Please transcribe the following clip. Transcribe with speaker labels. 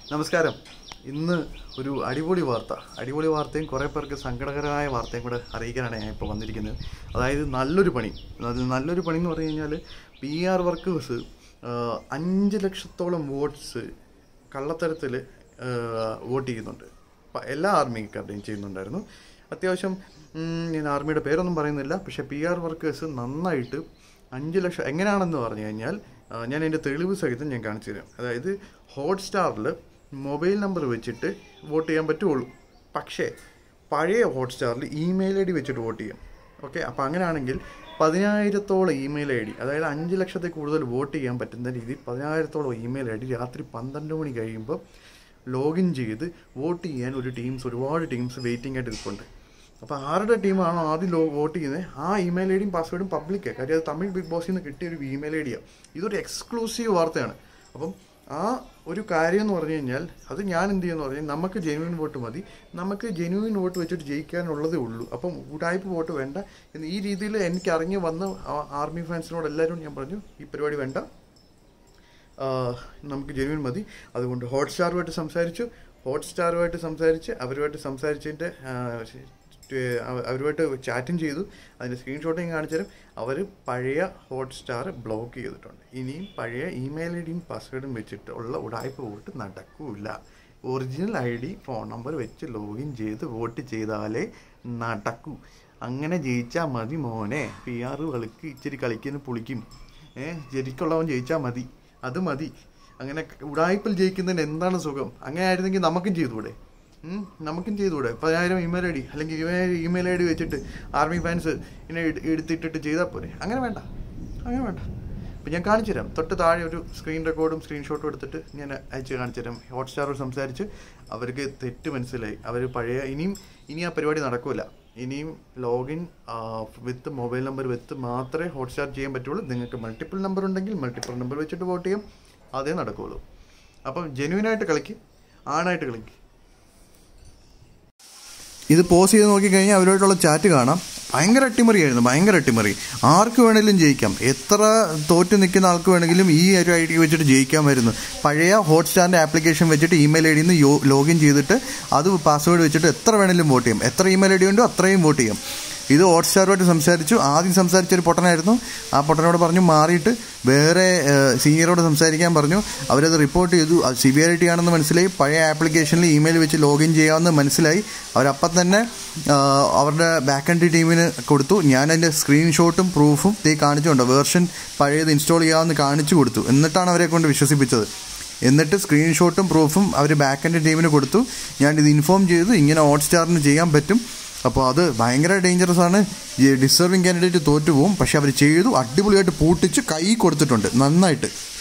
Speaker 1: നമസ്കാരം ഇന്ന് ഒരു അടിപൊളി വാർത്ത അടിപൊളി വാർത്തയും കുറേ പേർക്ക് സങ്കടകരമായ വാർത്തയും കൂടെ അറിയിക്കാനാണ് ഞാൻ ഇപ്പോൾ വന്നിരിക്കുന്നത് അതായത് നല്ലൊരു പണി അത് നല്ലൊരു പണി എന്ന് പറഞ്ഞു കഴിഞ്ഞാൽ പി ആർ വർക്കേഴ്സ് അഞ്ച് ലക്ഷത്തോളം വോട്ട്സ് കള്ളത്തരത്തിൽ വോട്ട് ചെയ്യുന്നുണ്ട് പ- എല്ലാ ആർമിക്കാരുടെയും ചെയ്യുന്നുണ്ടായിരുന്നു അത്യാവശ്യം ഉം, ഞാൻ ആർമിയുടെ പേരൊന്നും പറയുന്നില്ല പക്ഷേ പി ആർ വർക്കേഴ്സ് നന്നായിട്ട് അഞ്ച് ലക്ഷം എങ്ങനെയാണെന്ന് പറഞ്ഞു കഴിഞ്ഞാൽ ആ, ഞാൻ എൻ്റെ തെളിവ് സഹിതം ഞാൻ കാണിച്ചു തരാം അതായത് ഹോട്ട്സ്റ്റാറിൽ മൊബൈൽ നമ്പർ വെച്ചിട്ട് വോട്ട് ചെയ്യാൻ പറ്റുള്ളൂ പക്ഷേ പഴയ ഹോട്ട്സ്റ്റാറിൽ ഇമെയിൽ ഐ ഡി വെച്ചിട്ട് വോട്ട് ചെയ്യാം ഓക്കെ അപ്പോൾ അങ്ങനെയാണെങ്കിൽ പതിനായിരത്തോളം ഇമെയിൽ ഐ ഡി അതായത് അഞ്ച് ലക്ഷത്തിൽ കൂടുതൽ വോട്ട് ചെയ്യാൻ പറ്റുന്ന രീതിയിൽ പതിനായിരത്തോളം ഇമെയിൽ ഐ ഡി രാത്രി പന്ത്രണ്ട് മണി കഴിയുമ്പോൾ ലോഗിൻ ചെയ്ത് വോട്ട് ചെയ്യാൻ ഒരു ടീംസ് ഒരുപാട് ടീംസ് വെയിറ്റിംഗ് ആയിട്ട് നിൽപ്പുണ്ട് അപ്പോൾ ആരുടെ ടീമാണോ ആദ്യം ലോ വോട്ട് ചെയ്യുന്നത് ആ ഇമെയിൽ ഐ ഡിയും പാസ്വേഡും പബ്ലിക്കാണ് കാര്യം അത് തമിഴ് ബിഗ് ബോസിൽ നിന്ന് കിട്ടിയ ഒരു ഇമെയിൽ ഐ ഡിയാണ് ഇതൊരു എക്സ്ക്ലൂസീവ് വാർത്തയാണ് അപ്പം ആ ഒരു കാര്യം എന്ന് പറഞ്ഞു കഴിഞ്ഞാൽ അത് ഞാൻ എന്ത് ചെയ്യുമെന്ന് പറഞ്ഞാൽ നമുക്ക് ജെനുവിൻ വോട്ട് മതി നമുക്ക് ജെനുവിൻ വോട്ട് വെച്ചിട്ട് ജയിക്കാനുള്ളതേ ഉള്ളൂ അപ്പം ഉടായ്പ വോട്ട് വേണ്ട എന്ന് ഈ രീതിയിൽ എനിക്ക് അറിഞ്ഞ് വന്ന ആ- ആർമി ഫാൻസിനോട് എല്ലാവരും ഞാൻ പറഞ്ഞു ഈ പരിപാടി വേണ്ട ആ, നമുക്ക് ജെനുവിൻ മതി അതുകൊണ്ട് ഹോട്ട്സ്റ്റാറുമായിട്ട് സംസാരിച്ചു ഹോട്ട്സ്റ്റാറുമായിട്ട് സംസാരിച്ച് അവരുമായിട്ട് സംസാരിച്ചതിൻ്റെ ആ, റ്റ്- അവ- അവരുമായിട്ട് ചാറ്റും ചെയ്തു അതിൻ്റെ സ്ക്രീൻഷോട്ടും കാണിച്ചു തരും അവർ പഴയ ഹോട്ട്സ്റ്റാർ ബ്ലോക്ക് ചെയ്തിട്ടുണ്ട് ഇനിയും പഴയ ഇമെയിൽ ഐ ഡിയും പാസ്വേഡും വെച്ചിട്ട് ഉള്ള ഉടായ്പ വോട്ട് നടക്കൂല original I D phone number വെച്ച് ലോഗിൻ ചെയ്ത് വോട്ട് ചെയ്താലേ നടക്കൂ അങ്ങനെ ജയിച്ചാൽ മതി മോനെ പി ആർ കളിക്ക് ഇച്ചിരി കളിക്കുന്ന പുളിക്കും ഏഹ് ശരിക്കുള്ളവൻ ജയിച്ചാൽ മതി അത് മതി അങ്ങനെ ഉടായ്പിൽ ജയിക്കുന്നതിന് എന്താണ് സുഖം അങ്ങനെ ആയിരുന്നെങ്കിൽ നമുക്കും ചെയ്തുകൂടെ ഉം, നമുക്കും ചെയ്തുകൂടെ പതിനായിരം ഇമെയിൽ ഐ ഡി അല്ലെങ്കിൽ ഇമെയിൽ ഐ ഡി വെച്ചിട്ട് ആർമി ഫാൻസ് ഇങ്ങനെ എടു- എടുത്തിട്ടിട്ട് ചെയ്താൽ പോരെ അങ്ങനെ വേണ്ട അങ്ങനെ വേണ്ട അപ്പം ഞാൻ കാണിച്ചു തരാം തൊട്ട് താഴെ ഒരു സ്ക്രീൻ റെക്കോർഡും സ്ക്രീൻഷോട്ടും എടുത്തിട്ട് ഞാൻ അയച്ച് കാണിച്ചു തരാം ഹോട്ട്സ്റ്റാറോട് സംസാരിച്ച് അവർക്ക് തെറ്റ് മനസ്സിലായി അവർ പഴയ ഇനിയും ഇനി ആ പരിപാടി നടക്കില്ല ഇനിയും login with mobile number with മാത്രമേ ഹോട്ട്സ്റ്റാർ ചെയ്യാൻ പറ്റുള്ളൂ നിങ്ങൾക്ക് മൾട്ടിപ്പിൾ നമ്പർ ഉണ്ടെങ്കിൽ മൾട്ടിപ്പിൾ നമ്പർ വെച്ചിട്ട് വോട്ട് ചെയ്യും അതേ നടക്കുകയുള്ളൂ അപ്പം ജെന്യൂനായിട്ട് കളിക്ക് ആണായിട്ട് കളിക്ക് ഇത് പോസ് ചെയ്ത് നോക്കിക്കഴിഞ്ഞാൽ അവരുമായിട്ടുള്ള ചാറ്റ് കാണാം ഭയങ്കര അട്ടിമറിയായിരുന്നു ഭയങ്കര അട്ടിമറി ആർക്ക് വേണമെങ്കിലും ജയിക്കാം എത്ര തോറ്റ് നിൽക്കുന്ന ആൾക്ക് വേണമെങ്കിലും ഈ ഒരു ഐ ഡി വെച്ചിട്ട് ജയിക്കാമായിരുന്നു പഴയ ഹോട്ട്സ്റ്റാറിൻ്റെ ആപ്ലിക്കേഷൻ വെച്ചിട്ട് ഇമെയിൽ ഐ ഡിയിൽ നിന്ന് ലോഗിൻ ചെയ്തിട്ട് അത് പാസ്വേഡ് വെച്ചിട്ട് എത്ര വേണമെങ്കിലും വോട്ട് ചെയ്യാം എത്ര ഇമെയിൽ ഐ ഡി ഉണ്ടോ അത്രയും വോട്ട് ചെയ്യാം ഇത് ഹോട്ട്സ്റ്റാറുമായിട്ട് സംസാരിച്ചു ആദ്യം സംസാരിച്ച ഒരു പൊട്ടനായിരുന്നു ആ പൊട്ടനോട് പറഞ്ഞു മാറിയിട്ട് വേറെ സീനിയറോട് സംസാരിക്കാൻ പറഞ്ഞു അവരത് റിപ്പോർട്ട് ചെയ്തു അത് സിവിയറിറ്റി ആണെന്ന് മനസ്സിലായി പഴയ ആപ്ലിക്കേഷനിൽ ഇമെയിൽ വെച്ച് ലോഗിൻ ചെയ്യാമെന്ന് മനസ്സിലായി അവരപ്പം തന്നെ ആ, അവരുടെ ബാക്ക് എൻഡ് ടീമിന് കൊടുത്തു ഞാൻ അതിൻ്റെ സ്ക്രീൻഷോട്ടും പ്രൂഫും തീ കാണിച്ചുകൊണ്ട് വേർഷൻ പഴയത് ഇൻസ്റ്റാൾ ചെയ്യാമെന്ന് കാണിച്ചു കൊടുത്തു എന്നിട്ടാണ് അവരെ കൊണ്ട് വിശ്വസിപ്പിച്ചത് എന്നിട്ട് സ്ക്രീൻഷോട്ടും പ്രൂഫും അവർ ബാക്ക് എൻഡ് ടീമിന് കൊടുത്തു ഞാൻ ഇത് ഇൻഫോം ചെയ്തു ഇങ്ങനെ ഹോട്ട്സ്റ്റാറിന് ചെയ്യാൻ പറ്റും അപ്പോൾ അത് ഭയങ്കര ഡേഞ്ചറസ് ആണ് ഡിസർവിങ് കാൻഡിഡേറ്റ് തോറ്റു പോകും പക്ഷെ അവർ ചെയ്തു അടിപൊളിയായിട്ട് പൂട്ടിച്ച് കൈ കൊടുത്തിട്ടുണ്ട് നന്നായിട്ട്